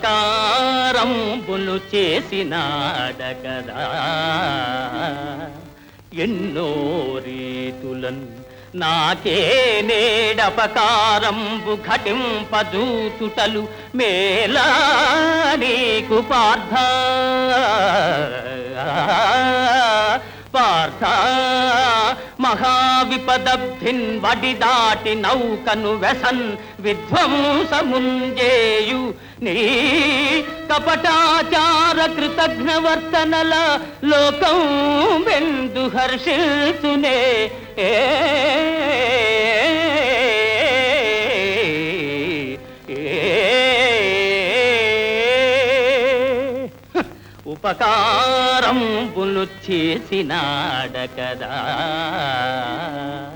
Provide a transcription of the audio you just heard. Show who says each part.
Speaker 1: ఉపకారంబులు చేసినాడ కదా ఎన్నో రీతులన్ నాకే నేడపకారంబు ఘటింపజూచుటలు మేలా నీకు పార్థ పార్థ మహావిపదబ్ధిన్ వడి దాటి నౌకను వెసన్ విధ్వంసముంజేయు నీ కపటాచార కృతజ్ఞవర్తనల లోకం వెందు హర్షిల్చునే ఏ ఉపకారం చేసినాడ కదా